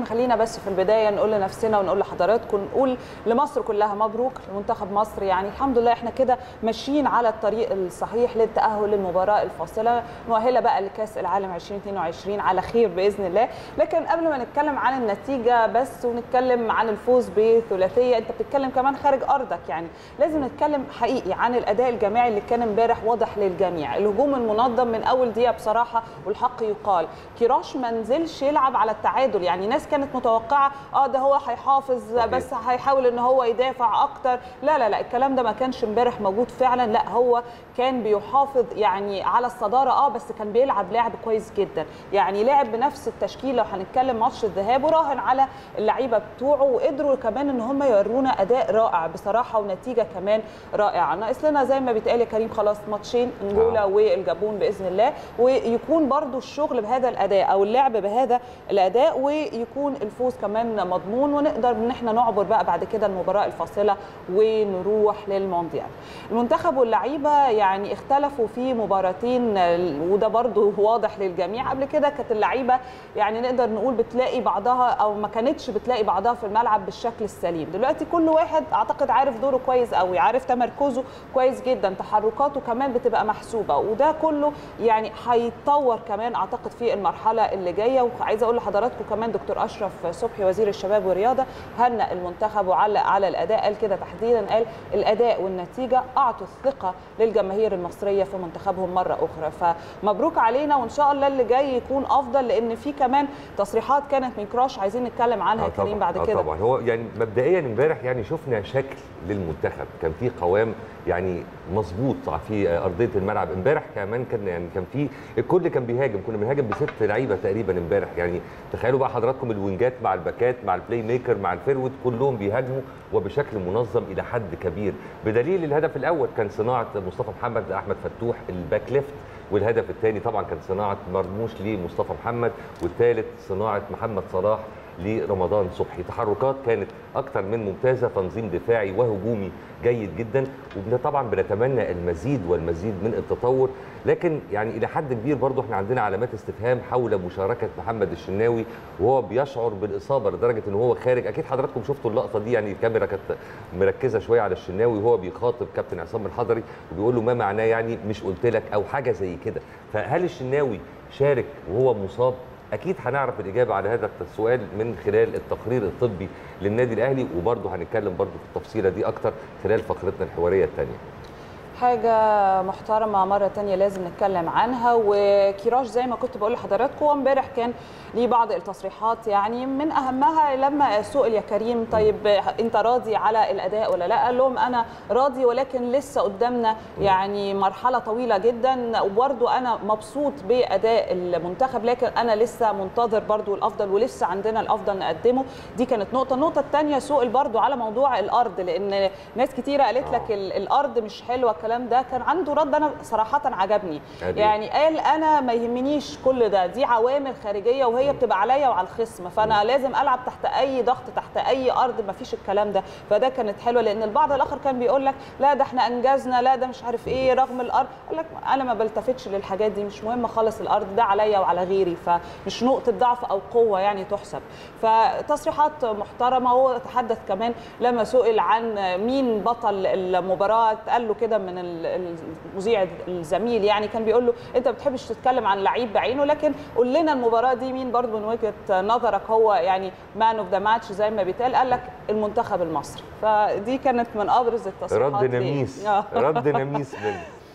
خلينا بس في البدايه نقول لنفسنا ونقول لحضراتكم نقول لمصر كلها مبروك لمنتخب مصر يعني الحمد لله احنا كده ماشيين على الطريق الصحيح للتاهل للمباراه الفاصله مؤهله بقى لكاس العالم 2022 على خير باذن الله لكن قبل ما نتكلم عن النتيجه بس ونتكلم عن الفوز بثلاثيه انت بتتكلم كمان خارج ارضك يعني لازم نتكلم حقيقي عن الاداء الجماعي اللي كان امبارح واضح للجميع الهجوم المنظم من اول دقيقه بصراحه والحق يقال كيروش ما نزلش يلعب على التعادل يعني ناس كانت متوقعه اه ده هو هيحافظ بس هيحاول ان هو يدافع اكتر لا لا لا الكلام ده ما كانش امبارح موجود فعلا لا هو كان بيحافظ يعني على الصداره اه بس كان بيلعب لعب كويس جدا يعني لعب بنفس التشكيل لو هنتكلم ماتش الذهاب وراهن على اللعيبه بتوعه وقدروا كمان ان هم يورونا اداء رائع بصراحه ونتيجه كمان رائعه ناقص لنا زي ما بيتقال يا كريم خلاص ماتشين انجولا آه. والجابون باذن الله ويكون برضو الشغل بهذا الاداء او اللعب بهذا الاداء ويكون الفوز كمان مضمون ونقدر ان احنا نعبر بقى بعد كده المباراه الفاصله ونروح للمونديال المنتخب واللعيبه يعني اختلفوا في مباراتين وده برضو واضح للجميع قبل كده كانت اللعيبه يعني نقدر نقول بتلاقي بعضها او ما كانتش بتلاقي بعضها في الملعب بالشكل السليم دلوقتي كل واحد اعتقد عارف دوره كويس قوي عارف تمركزه كويس جدا تحركاته كمان بتبقى محسوبه وده كله يعني هيتطور كمان اعتقد في المرحله اللي جايه وعايزه اقول لحضراتكم كمان دكتور اشرف صبحي وزير الشباب والرياضه هنأ المنتخب وعلق على الاداء قال كده تحديدا قال الاداء والنتيجه اعطوا الثقه للجماهير المصريه في منتخبهم مره اخرى فمبروك علينا وان شاء الله اللي جاي يكون افضل لان في كمان تصريحات كانت من كراش عايزين نتكلم عنها آه كريم بعد آه كده طبعا هو يعني مبدئيا امبارح يعني شفنا شكل للمنتخب كان في قوام يعني مظبوط في ارضيه الملعب امبارح كمان كان يعني كان في الكل كان بيهاجم كنا بنهاجم بست لعيبه تقريبا امبارح يعني تخيلوا بقى حضراتكم الوينجات مع الباكات مع البلاي ميكر مع الفيرود كلهم بيهاجموا وبشكل منظم الى حد كبير بدليل الهدف الاول كان صناعه مصطفى محمد احمد فتوح الباك ليفت والهدف الثاني طبعا كان صناعه مرموش لمصطفى محمد والثالث صناعه محمد صلاح لرمضان صبحي تحركات كانت اكثر من ممتازه تنظيم دفاعي وهجومي جيد جدا وطبعا بنتمنى المزيد والمزيد من التطور لكن يعني الى حد كبير برضه احنا عندنا علامات استفهام حول مشاركه محمد الشناوي وهو بيشعر بالاصابه لدرجه ان هو خارج اكيد حضراتكم شفتوا اللقطه دي يعني الكاميرا كانت مركزه شويه على الشناوي وهو بيخاطب كابتن عصام الحضري وبيقول له ما معناه يعني مش قلت لك او حاجه زي كده فهل الشناوي شارك وهو مصاب اكيد هنعرف الاجابه على هذا السؤال من خلال التقرير الطبي للنادي الاهلي وبرضه هنتكلم برضه في التفصيله دي اكتر خلال فقرتنا الحواريه الثانيه حاجة محترمة مرة تانية لازم نتكلم عنها وكيراش زي ما كنت بقول لحضراتكم امبارح كان ليه بعض التصريحات يعني من أهمها لما سئل يا كريم طيب أنت راضي على الأداء ولا لا؟ قال لهم أنا راضي ولكن لسه قدامنا يعني مرحلة طويلة جدا وبرضو أنا مبسوط بأداء المنتخب لكن أنا لسه منتظر برضو الأفضل ولسه عندنا الأفضل نقدمه دي كانت نقطة النقطة الثانية سئل برضو على موضوع الأرض لأن ناس كتيرة قالت لك الأرض مش حلوة الكلام ده كان عنده رد انا صراحه عجبني أدي. يعني قال انا ما يهمنيش كل ده دي عوامل خارجيه وهي بتبقى عليا وعلى الخصم فانا لازم العب تحت اي ضغط تحت اي ارض ما فيش الكلام ده فده كانت حلوه لان البعض الاخر كان بيقول لك لا ده احنا انجزنا لا ده مش عارف ايه رغم الارض قال لك انا ما بلتفتش للحاجات دي مش مهم خالص الارض ده عليا وعلى غيري فمش نقطه ضعف او قوه يعني تحسب فتصريحات محترمه هو تحدث كمان لما سئل عن مين بطل المباراه قال له كده من المذيع الزميل يعني كان بيقول له انت ما بتحبش تتكلم عن لعيب بعينه لكن قول لنا المباراه دي مين برضه من وجهه نظرك هو يعني مان اوف ذا ماتش زي ما بيتقال قال لك المنتخب المصري فدي كانت من ابرز التصريحات رد نميس رد نميس منه